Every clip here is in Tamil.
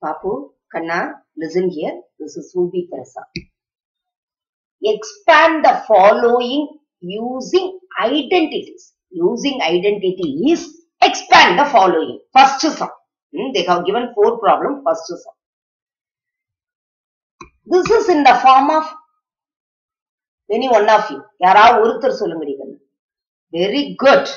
Papu, Kanna, listen here. This is Ruby Teresa. Expand the following using identities. Using identities, expand the following. First sum. Hmm, they have given four problem. First sum. This is in the form of any one of you. யாராவது ஒருத்தர் சொல்ல முடியும் very good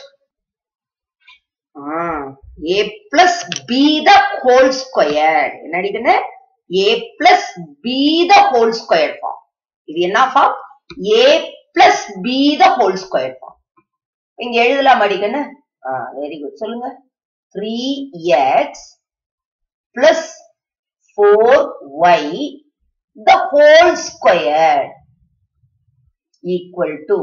A plus B the whole square என்ன அடிக்கணும் A plus B the whole square form இது என்ன form A plus B the whole square form இங்க எழுதலாம் அடிக்கணும் வெரி குட் சொல்லுங்க three X plus four Y the whole square equal to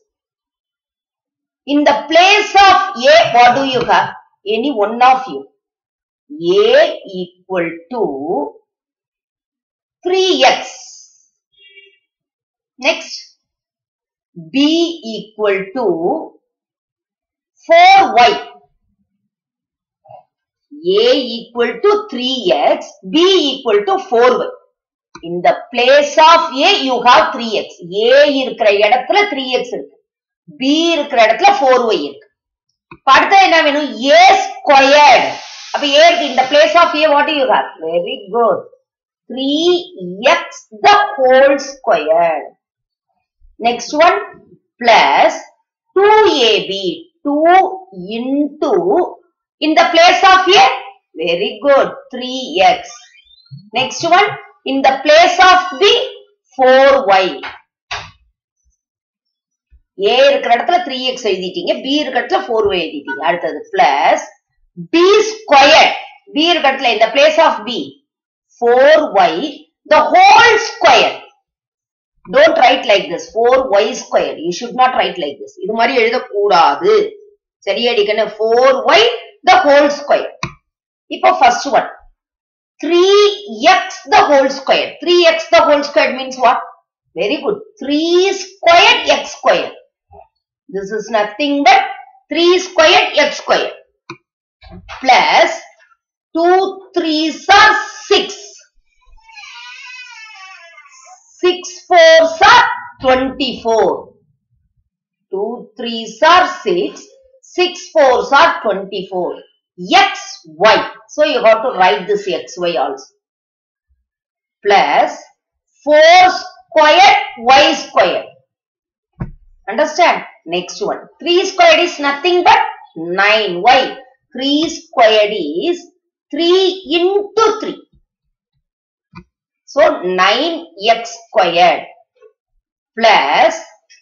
in the place of a what do you have any one of you a equal to 3x next b equal to 4y a equal to 3x b equal to 4y in the place of a you have 3x a இருக்கிற இடத்துல 3x இருக்கு b இருக்கிற இடத்துல 4y இருக்கு இப்ப அடுத்து என்ன வேணும் a squared அப்ப a இருக்கு இந்த place of a what do you have very good 3x the whole squared next one plus 2ab 2 into in the place of a very good 3x next one in the place of the 4y a இருக்கிற இடத்துல 3x எழுதிட்டீங்க b இருக்கிற இடத்துல 4y எழுதிட்டீங்க அடுத்தது plus b squared b இருக்கிற இடத்துல in the place of b 4y the whole square don't write like this 4y square you should not write like this இது மாதிரி எழுதக்கூடாது சரியாடிக்கன்னு 4y the whole square இப்போ first one 3x the whole square. 3x the whole square means what? Very good. 3 squared x square. This is nothing but 3 squared x square. Plus 2 3s are 6. 6 4s are 24. 2 3s are 6. 6 4s are 24. x y. So you have to write this x y also. Plus 4 squared y squared. Understand? Next one. 3 squared is nothing but 9 y. 3 squared is 3 into 3. So 9x squared plus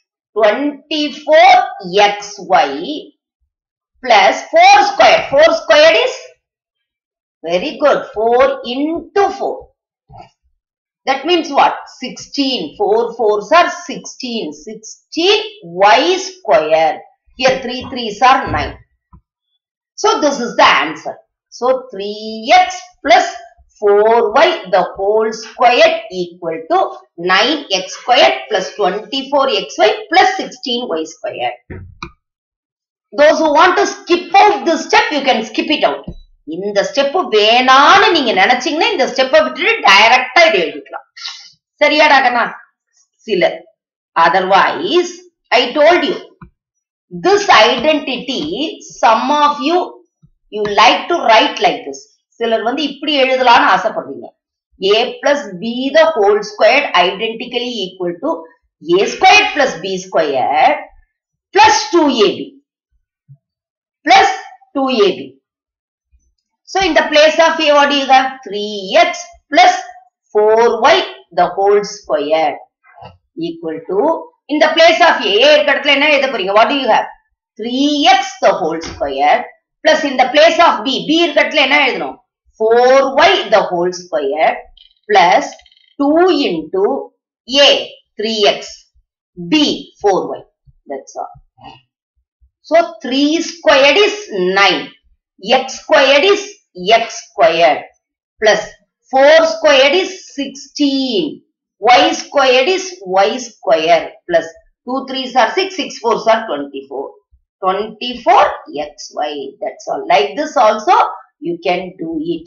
24xy plus 4 squared. 4 squared is very good. 4 into 4. That means what? 16. 4 4s are 16. 16 y square. Here 3 3s are 9. So this is the answer. So 3x plus 4y the whole square equal to 9x squared plus 24xy plus 16y squared. Those who want to skip out this step, you can skip it out. இந்த ஸ்டெப் வேணான்னு நீங்க நினைச்சீங்கன்னா இந்த ஸ்டெப்பை விட்டுட்டு டைரக்டா இது எழுதிக்கலாம் சரியாடா கண்ணா சிலர் otherwise I told you this identity some of you you like to write like this சிலர் வந்து இப்படி எழுதலாம்னு ஆசைப்படுறீங்க A plus B the whole square identically equal to A square plus B square plus two AB plus 2ab. So in the place of a, what do you have? 3x plus 4y the whole square equal to, in the place of a, a இடத்துல என்ன எழுத போறீங்க? What do you have? 3x the whole square plus in the place of b, b இடத்துல என்ன எழுதணும்? 4y the whole square plus 2 into a, 3x, b, 4y. That's all. So 3 squared is 9. X squared is x squared. Plus 4 squared is 16. Y squared is y square. Plus 2 3s are 6, 6 4s are 24. 24 xy. That's all. Like this also you can do it.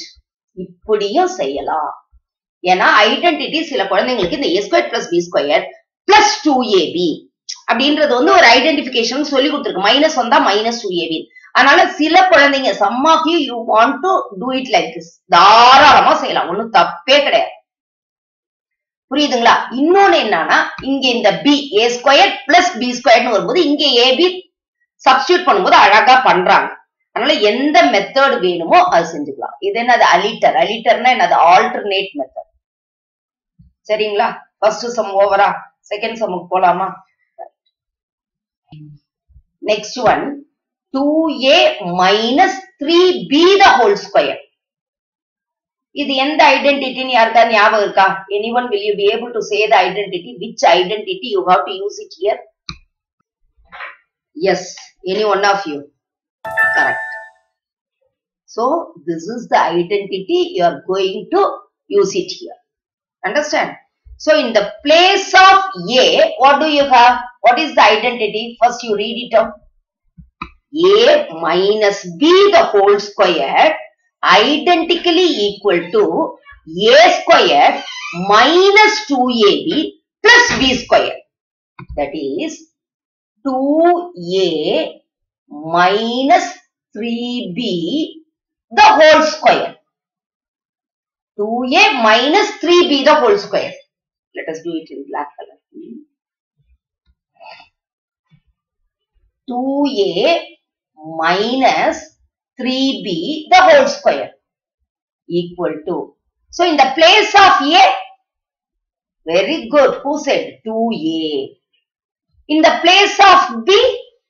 இப்படியும் செய்யலாம் ஏன்னா ஐடென்டிட்டி சில குழந்தைங்களுக்கு இந்த A square plus B square plus two AB அப்படின்றது வந்து ஒரு ஐடென்டிபிகேஷன் சொல்லி கொடுத்துருக்கு மைனஸ் வந்தா மைனஸ் டூ ஏபி அதனால சில குழந்தைங்க some of you you want to do it like this தாராளமா செய்யலாம் ஒண்ணும் தப்பே கிடையாது புரியுதுங்களா இன்னொன்னு என்னன்னா இங்க இந்த B A square plus B ஸ்கொயர்னு வரும்போது இங்க ஏபி சப்ஸ்டியூட் பண்ணும்போது அழகா பண்றாங்க அதனால எந்த மெத்தட் வேணுமோ அது செஞ்சுக்கலாம் இது என்னது அலிட்டர் அலிட்டர்னா என்னது ஆல்டர்னேட் மெத்தட் சரிங்களா ஃபர்ஸ்ட் சம் ஓவரா செகண்ட் சம்முக்கு போலாமா next one two A minus three B the whole square இது எந்த ஐடென்டிட்டின்னு யாருக்கா ஞாபகம் இருக்கா any one will you be able to say the identity which identity you have to use it here yes any one of you correct. So this is the identity you are going to use it here. Understand? So in the place of A, what do you have? What is the identity? First you read it out. A minus B the whole square identically equal to A square minus 2AB plus B square. That is 2A minus 3b the whole square. 2a minus 3b the whole square. Let us do it in black color. 2a minus 3b the whole square equal to. So in the place of a, very good. Who said 2a? In the place of b,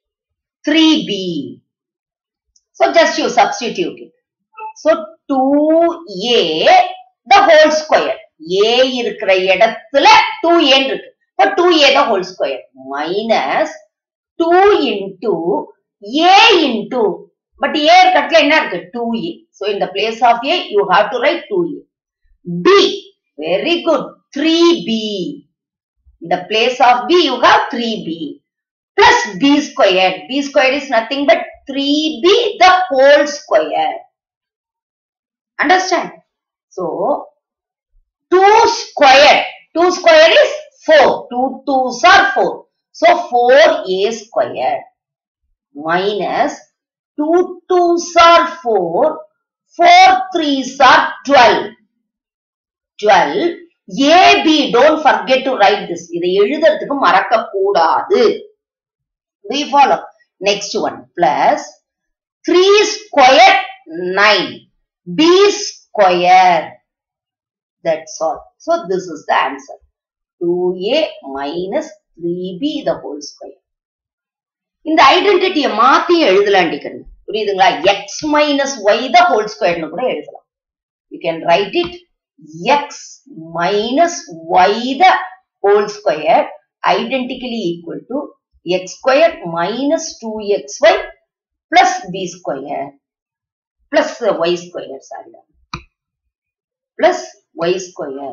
3b. So just you substitute it. So 2a the whole square. a இருக்கிற இடத்துல 2a இருக்கு. So 2a the whole square minus 2 into a into but a இருக்கிற என்ன இருக்கு 2a. So in the place of a you have to write 2a. b very good 3b. In the place of b you have 3b plus b squared. b squared is nothing but 3b the whole square. Understand? So, 2 squared. 2 squared is 4. 2 2s are 4. So, 4a squared minus 2 2s are 4. 4 3s are 12. 12. AB, don't forget to write this. இதை எழுதுறதுக்கு மறக்க கூடாது. we follow. Next one plus 3 square 9 b square. That's all. So this is the answer. 2a minus 3b the whole square. இந்த ஐடென்டிட்டியை மாத்தி எழுதலாண்டிக்கணும் புரியுதுங்களா X minus Y the whole ஸ்கொயர்னு கூட எழுதலாம் you can write it X minus Y the whole square identically equal to x square minus 2xy plus b square plus uh, y square sorry plus y square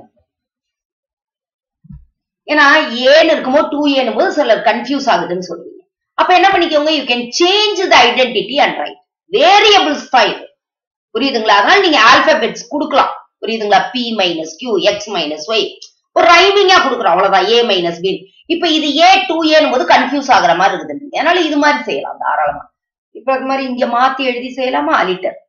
ஏன்னா ஏன்னு இருக்கும்போது டூ ஏனும் போது சிலர் கன்ஃபியூஸ் ஆகுதுன்னு சொல்றீங்க அப்ப என்ன பண்ணிக்கோங்க you can change the identity and write variables தான் இது புரியுதுங்களா அதனால நீங்க ஆல்பபெட்ஸ் கொடுக்கலாம் புரியுதுங்களா P minus Q X minus Y ஒரு ரைமிங்கா கொடுக்குறோம் அவ்வளவுதான் ஏ மைனஸ் பி இப்ப இது ஏ டூ ஏன்னு போது கன்ஃபியூஸ் ஆகுற மாதிரி இருக்குது அதனால இது மாதிரி செய்யலாம் தாராளமா இப்ப அது மாதிரி இங்க மாத்தி எழுதி செய்யலாமா அலிட்டர்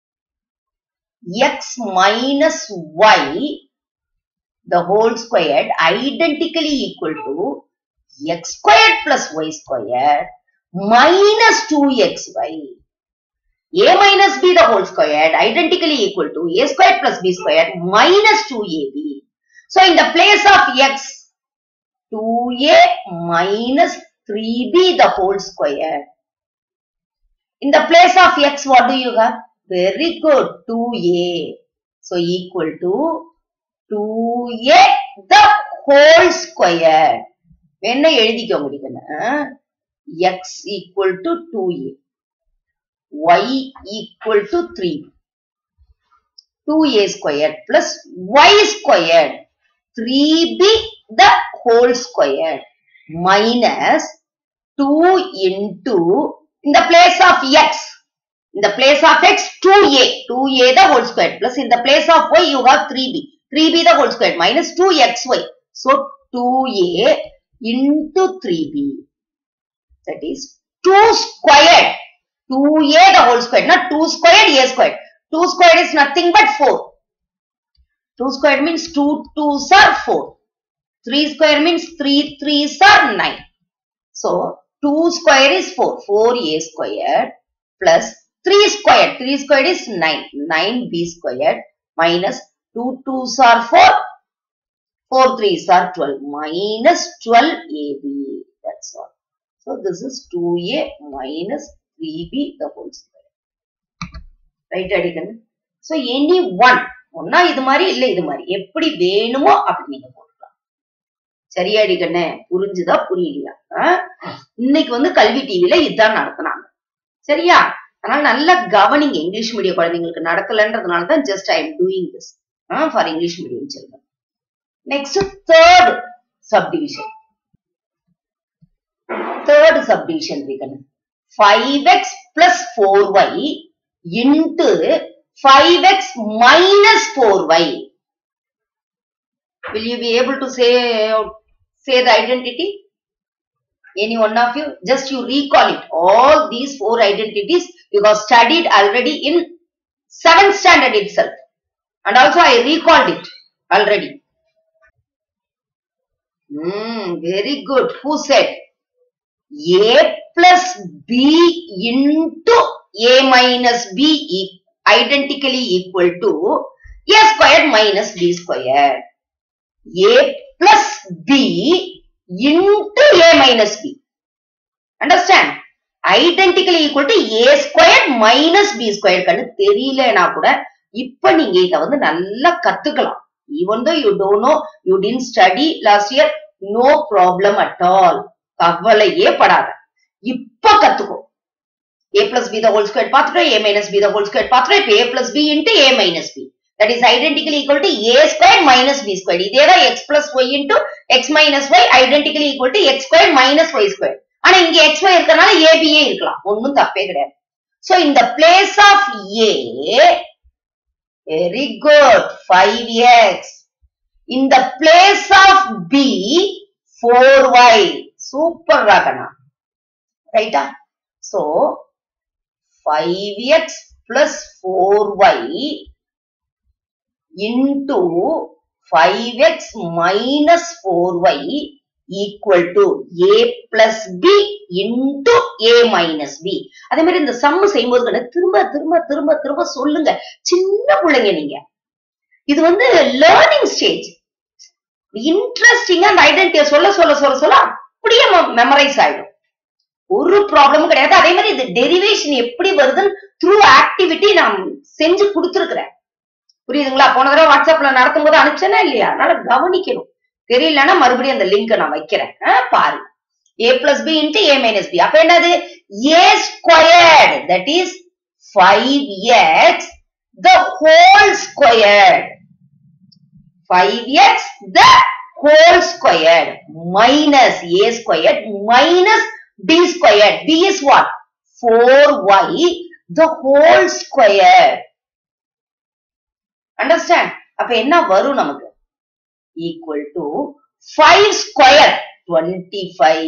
X minus Y the whole squared identically equal to x squared plus y squared minus 2xy. a minus b the whole squared identically equal to a squared plus b squared minus 2ab. So in the place of x, 2a minus 3b the whole squared. In the place of x, what do you have? Very good, 2a. So equal to 2a the whole square. என்ன எழுதிக்க முடியுதுன்னா x equal to 2a, y equal to 3, 2a squared plus y squared, 3b the whole square minus 2 into, in the place of x, In the place of x, 2a. 2a the whole square. Plus in the place of y, you have 3b. 3b the whole square minus 2xy. So 2a into 3b. That is 2 squared. 2a the whole square. Not 2 squared, a squared. 2 squared is nothing but 4. 2 squared means 2 2s are 4. 3 square means 3 3s are 9. So 2 square is 4. 4a squared plus 3 squared. 3 squared is 9. 9b squared minus 2 2s are 4. 4 3s are 12. Minus 12ab. That's all. So this is 2a minus 3b the whole square. Right, அடிக்கணும் So any one. ஒன்னா இது மாதிரி இல்ல இது மாதிரி எப்படி வேணுமோ அப்படி நீங்க போட்டுக்கலாம் சரியா அடிக்கண்ணே புரிஞ்சுதா புரியலையா ஆ? இன்னைக்கு வந்து கல்வி டிவில இதுதான் நடத்துனாங்க சரியா அதனால நல்லா கவனிங்க இங்கிலீஷ் மீடியம் குழந்தைங்களுக்கு நடக்கலன்றதுனால தான் just I am doing this for English medium children next third subdivision third subdivision இருக்கணும் five X plus four Y into five X minus four Y will you be able to say say the identity any one of you just you recall it all these four identities you have studied already in seventh standard itself and also i recalled it already Hmm, very good who said a plus b into a minus b e- identically equal to a squared minus b squared a plus b into a minus b. Understand? Identically equal to a squared minus b squared கண்ணு தெரியலனா கூட இப்ப நீங்க இத வந்து நல்லா கத்துக்கலாம் even though you don't know you didn't study last year no problem at all கவலையே படாத இப்ப கத்துக்கோ a plus b the whole squared பார்த்துட்டோம் a minus b the whole squared பார்த்துட்டோம் இப்ப a plus b into a minus b that is identically equal to a squared minus b squared இதேதான் x plus y into x minus y identically equal to x squared minus y squared ஆனா இங்க x y இருக்கறனால a b ஏ இருக்கலாம் ஒண்ணும் தப்பே கிடையாது so in the place of a very good 5x in the place of b 4y super ராகனா ரைட்டா so 5x plus 4y into 5x minus 4y equal to a plus b into a minus b அதே மாதிரி இந்த சம்மு செய்யும்போது கூட திரும்ப திரும்ப திரும்ப திரும்ப சொல்லுங்க சின்ன பிள்ளைங்க நீங்க இது வந்து லேர்னிங் ஸ்டேஜ் இன்ட்ரெஸ்டிங்கா அந்த ஐடென்டிட்டியை சொல்ல சொல்ல சொல்ல சொல்ல அப்படியே மெமரைஸ் ஆயிடும் ஒரு ப்ராப்ளமும் கிடையாது அதே மாதிரி இது டெரிவேஷன் எப்படி வருதுன்னு த்ரூ ஆக்டிவிட்டி நான் செஞ்சு கொடுத்துருக்கிறேன் புரியுதுங்களா போன தடவை வாட்ஸ்அப்ல நடத்தும் போது அனுப்பிச்சேனா இல்லையா அதனால கவனிக்கணும் தெரியலன்னா மறுபடியும் அந்த லிங்க் நான் வைக்கிறேன் ஆ, பாருங்க A plus B into A minus B அப்ப என்னது A squared that is five X the whole squared five X the whole squared minus A squared minus B squared B is what four Y the whole squared understand அப்ப என்ன வரும் நமக்கு equal to five square twenty five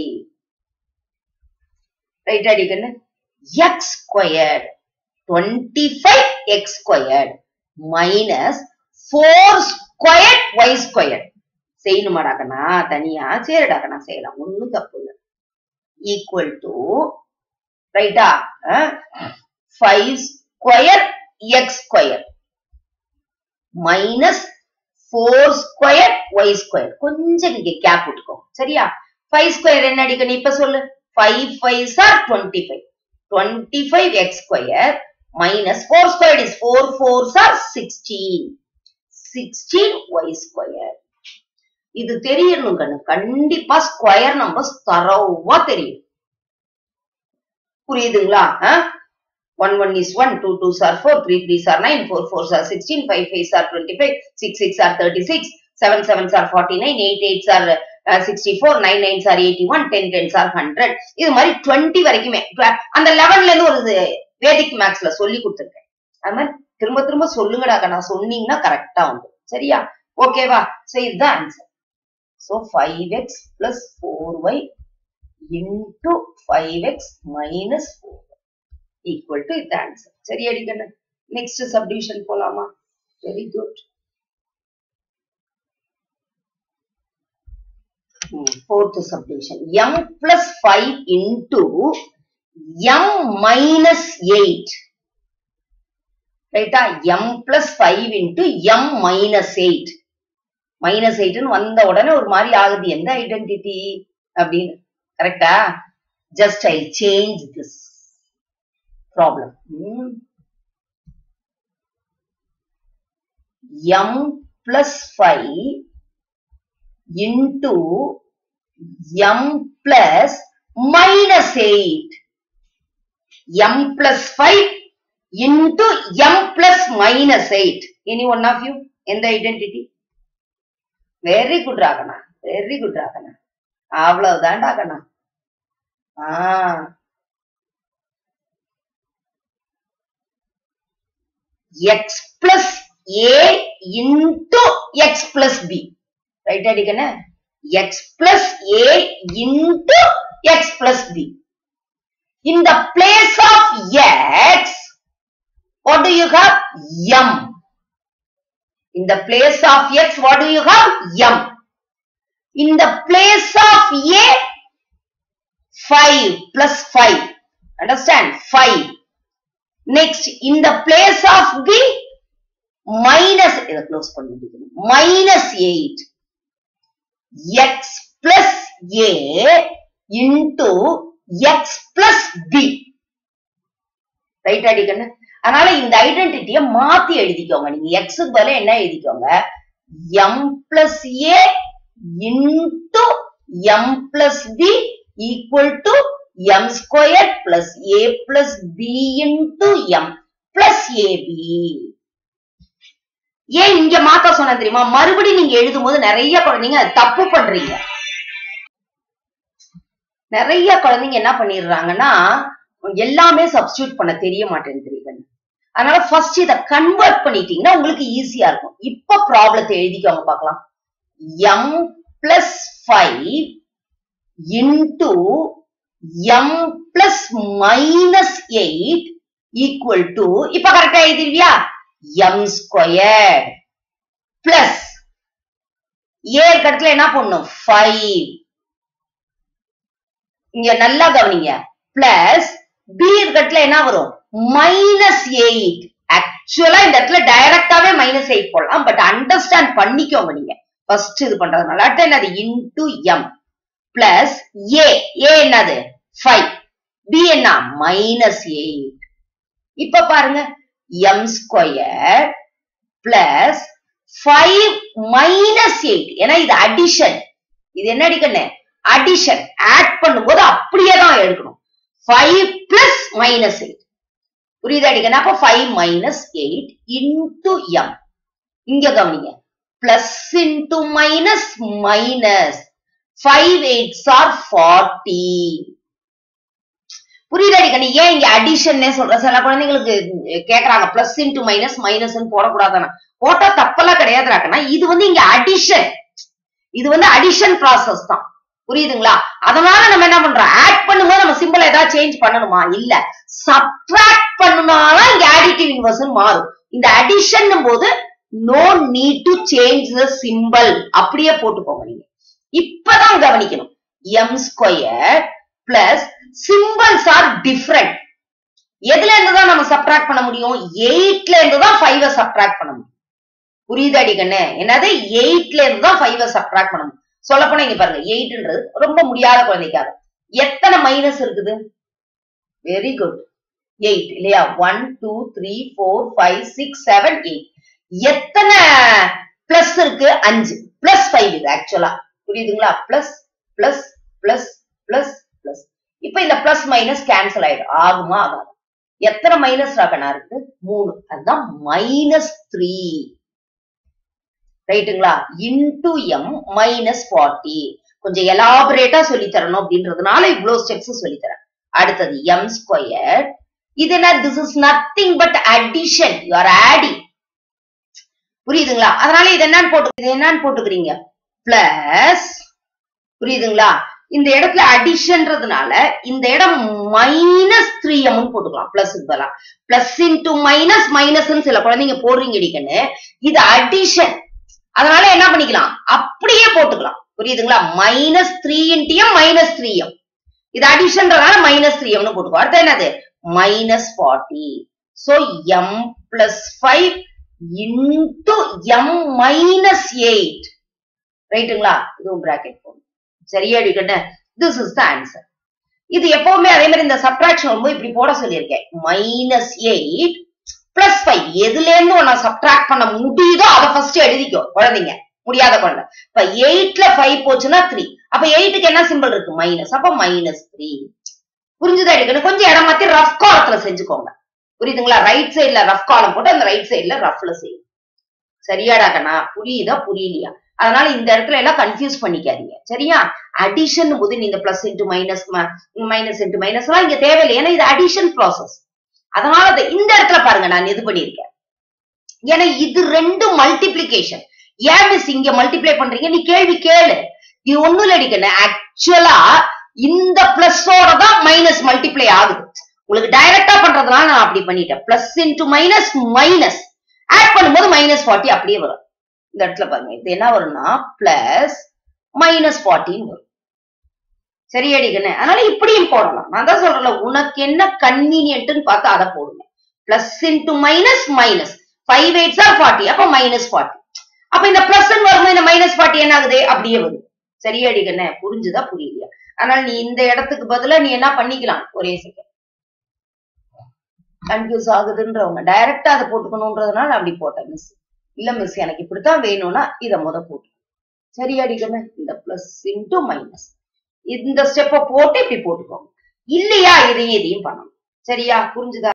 right அடிக்கண்ணு X squared twenty five X squared minus four square Y square செய்யணுமாடாக்கண்ணா தனியா சரிடாக்கண்ணா செய்யலாம் ஒண்ணும் தப்பு இல்லை ஈக்குவல் டு ரைட்டா five square X square minus four square Y square கொஞ்சம் நீங்க கேப் விட்டுக்கோ சரியா ஃபைவ் ஸ்கொயர் என்ன அடிக்கணும் இப்ப சொல்லு five five sir twenty five twenty five X square minus four square is four four sir sixteen sixteen Y square இது தெரியணும் கண்ணு கண்டிப்பா ஸ்கொயர் நம்பர்ஸ் தரவா தெரியும் புரியுதுங்களா one one is one two two sir four three three sir nine four four sir sixteen five five sir twenty five six six are thirty six seven seven sir forty nine eight eight sir sixty four nine nine sir eighty one ten ten sir hundred இது மாதிரி டுவெண்ட்டி வரைக்குமே tw- அந்த லெவன்ல இருந்து ஒரு வேதிக் மேக்ஸ்ல சொல்லி கொடுத்துருக்கேன் அது மாதிரி திரும்ப திரும்ப சொல்லுங்கடாக்கா நான் சொன்னீங்கன்னா கரெக்டா வந்து சரியா ஓகேவா சோ இதுதான் answer so five X plus four Y into five X minus four equal to இது ஆன்சர் சரி அடிக்கண்ணு நெக்ஸ்ட் சப்டிவிஷன் போலாமா very good fourth subdivision m plus 5 into m minus 8 ரைட்டா m plus 5 into m minus 8 மைனஸ் எயிட்னு வந்த உடனே ஒரு மாதிரி ஆகுது எந்த ஐடென்டிட்டி அப்படின்னு கரெக்டா just I change this problem m plus 5 into m plus minus 8. m plus 5 into m plus minus 8. Any one of you? In the identity? Very good, Ragana. Very good, Ragana. அவ்வளவுதான் ராகனா ஆ X plus A into X plus B right அடிக்கண்ணே x plus a into x plus b. In the place of x, what do you have? m. In the place of x, what do you have? m. In the place of a, 5 plus 5. Understand? 5. Next, in the place of b, minus, இதை close பண்ணிட்டு minus 8. x plus a into x plus b right அடிக்கணும் அதனால இந்த ஐடென்டிட்டிய மாத்தி எழுதிக்கோங்க நீங்க எக்ஸுக்கு பதிலா என்ன எழுதிக்கோங்க m plus a into m plus b equal to m squared plus a plus b into m plus ab ஏன் இங்க மாத்த சொன்ன தெரியுமா மறுபடியும் நீங்க எழுதும் போது நிறைய குழந்தைங்க அது தப்பு பண்றீங்க நிறைய குழந்தைங்க என்ன பண்ணிடுறாங்கன்னா எல்லாமே சப்ஸ்டியூட் பண்ண தெரிய மாட்டேங்குது அதனால ஃபர்ஸ்ட் இத கன்வெர்ட் பண்ணிட்டீங்கன்னா உங்களுக்கு ஈஸியா இருக்கும் இப்ப ப்ராப்ளத்தை எழுதிக்கோங்க பார்க்கலாம் M plus five into M plus minus eight equal to இப்ப கரெக்டா எழுதிருவியா m ஸ்கொயர் பிளஸ் ஏ இடத்துல என்ன பண்ணும் ஃபைவ் இங்க நல்லா கவனிங்க பிளஸ் பி இடத்துல என்ன வரும் மைனஸ் எயிட் ஆக்சுவலா இந்த இடத்துல டைரக்டாவே மைனஸ் எயிட் போடலாம் பட் அண்டர்ஸ்டாண்ட் பண்ணிக்கோங்க நீங்க ஃபர்ஸ்ட் இது பண்றதுனால அடுத்து என்னது into M plus a a என்னது ஃபைவ் பி என்ன மைனஸ் எயிட் இப்ப பாருங்க m square plus 5 minus 8 ஏன்னா இது அடிஷன் இது என்ன அடிக்கணும் அடிஷன் ஆட் பண்ணும்போது அப்படியே தான் எடுக்கணும் 5 plus minus 8 புரியுது அடிக்கணும் அப்ப 5 minus 8 into m இங்க கவனிங்க plus into minus minus 5 8s are 40 புரியுது அடிக்கணி ஏன் இங்க அடிஷன்னே சொல்ற சில குழந்தைங்களுக்கு கேக்குறாங்க பிளஸ் இன்டு மைனஸ் மைனஸ் போடக்கூடாதானா போட்டா தப்பெல்லாம் கிடையாதுறாக்கனா இது வந்து இங்க அடிஷன் இது வந்து அடிஷன் ப்ராசஸ் தான் புரியுதுங்களா அதனால நம்ம என்ன பண்றோம் ஆட் பண்ணும்போது நம்ம சிம்பிள் ஏதாவது சேஞ்ச் பண்ணணுமா இல்ல சப்ட்ராக்ட் பண்ணனாலும் இங்க ஆடிட்டிவ் இன்வர்ஸ் மாறும் இந்த அடிஷன் போது no need to change the symbol அப்படியே போட்டுக்கோங்க நீங்க இப்பதான் கவனிக்கணும் m square plus symbols are different எதுல இருந்து தான் நம்ம சப்ட்ராக்ட் பண்ண முடியும் எயிட்ல இருந்து தான் ஃபைவ சப்ட்ராக்ட் பண்ண முடியும் புரியுது அடிக்கண்ணு என்னது எயிட்ல இருந்து தான் ஃபைவ சப்ட்ராக்ட் பண்ண முடியும் சொல்ல போனா இங்க பாருங்க எயிட்ன்றது ரொம்ப முடியாத குழந்தைக்காக எத்தனை மைனஸ் இருக்குது வெரி குட் எயிட் இல்லையா one two three four five six seven eight எத்தனை பிளஸ் இருக்கு அஞ்சு பிளஸ் ஃபைவ் இது ஆக்சுவலா புரியுதுங்களா plus plus plus plus plus இப்ப இந்த பிளஸ் மைனஸ் கேன்சல் ஆயிடும் ஆகுமா ஆகாது எத்தனை மைனஸ் ராகனா இருக்கு மூணு அதுதான் மைனஸ் த்ரீ ரைட்டுங்களா இன்டு எம் மைனஸ் ஃபார்ட்டி கொஞ்சம் எலாபரேட்டா சொல்லி தரணும் அப்படின்றதுனால இவ்வளவு ஸ்டெப்ஸ் சொல்லி தரேன் அடுத்தது எம் ஸ்கொயர் இது என்ன this is nothing but addition you are adding புரியுதுங்களா அதனால இது என்னன்னு போட்டு இது என்னன்னு போட்டுக்கிறீங்க பிளஸ் புரியுதுங்களா இந்த இடத்துல அடிஷன்றதுனால இந்த இடம் மைனஸ் த்ரீ எம்னு போட்டுக்கலாம் பிளஸ் பதிலா பிளஸ் இன்டு மைனஸ் மைனஸ் சில குழந்தைங்க போடுறீங்க அடிக்கன்னு இது அடிஷன் அதனால என்ன பண்ணிக்கலாம் அப்படியே போட்டுக்கலாம் புரியுதுங்களா minus three into m minus three m இது அடிஷன்றதுனால மைனஸ் த்ரீ எம்னு போட்டுக்கோ அடுத்து என்னது minus forty so m plus five into m minus eight ரைட்டுங்களா இதுவும் பிராக்கெட் போடணும் சரியா அடிக்கட்ட திஸ் இஸ் த ஆன்சர் இது எப்பவுமே அதே மாதிரி இந்த சப்ட்ராக்ஷன் வரும்போது இப்படி போட சொல்லியிருக்கேன் மைனஸ் எயிட் பிளஸ் ஃபைவ் எதுல இருந்து உன்னை சப்ட்ராக்ட் பண்ண முடியுதோ அதை ஃபர்ஸ்ட் எழுதிக்கோ குழந்தைங்க முடியாத குழந்தை இப்ப எயிட்ல ஃபைவ் போச்சுன்னா த்ரீ அப்ப எயிட்டுக்கு என்ன சிம்பிள் இருக்கு மைனஸ் அப்ப மைனஸ் த்ரீ புரிஞ்சுதா எடுக்கணும் கொஞ்சம் இடம் மாத்தி ரஃப் காலத்துல செஞ்சுக்கோங்க புரியுதுங்களா ரைட் சைடுல ரஃப் காலம் போட்டு அந்த ரைட் சைடுல ரஃப்ல செய்யும் சரியாடா கண்ணா புரியுதா புரியலையா அதனால இந்த இடத்துல எல்லாம் கன்ஃபியூஸ் பண்ணிக்காதீங்க சரியா அடிஷன் போது நீங்க plus into minus minus into minus எல்லாம் இங்க தேவையில்லை ஏன்னா இது அடிஷன் ப்ராசஸ் அதனால அதை இந்த இடத்துல பாருங்க நான் இது பண்ணியிருக்கேன் ஏன்னா இது ரெண்டு மல்டிப்ளிகேஷன் ஏன் மிஸ் இங்க மல்டிப்ளை பண்றீங்க நீ கேள்வி கேளு இது ஒண்ணும் இல்லை அடிக்கணும் ஆக்சுவலா இந்த பிளஸோட தான் மைனஸ் மல்டிப்ளை ஆகுது உங்களுக்கு டைரக்டா பண்றதுனால நான் அப்படி பண்ணிட்டேன் plus into minus minus add பண்ணும்போது மைனஸ் ஃபார்ட்டி அப்படியே வரும் இந்த இடத்துல பாருங்க இது என்ன வரும்னா பிளஸ் மைனஸ் ஃபார்ட்டின்னு வரும் சரி அடிக்கண்ணே அதனால இப்படியும் போடலாம் நான் தான் சொல்றேன்ல உனக்கு என்ன கன்வீனியன்ட்னு பார்த்து அதை போடுங்க plus into minus minus five eights are forty அப்ப மைனஸ் ஃபார்ட்டி அப்ப இந்த பிளஸ் வரும்போது இந்த மைனஸ் ஃபார்ட்டி என்ன ஆகுது அப்படியே வருது சரியா அடிக்கண்ணே புரிஞ்சுதா புரியலையா அதனால நீ இந்த இடத்துக்கு பதிலா நீ என்ன பண்ணிக்கலாம் ஒரே செகண்ட் கன்ஃபியூஸ் ஆகுதுன்றவங்க டைரக்டா அதை போட்டுக்கணும்ன்றதுனால அப்படி போட்டேன் மிஸ் இல்ல மிஸ் எனக்கு இப்படித்தான் வேணும்னா இத முத போட்டு சரியா அடிக்கண்ணே இந்த பிளஸ் இன்டு மைனஸ் இந்த ஸ்டெப்பை போட்டு இப்படி போட்டுக்கோங்க இல்லையா இதையும் இதையும் பண்ணணும் சரியா புரிஞ்சுதா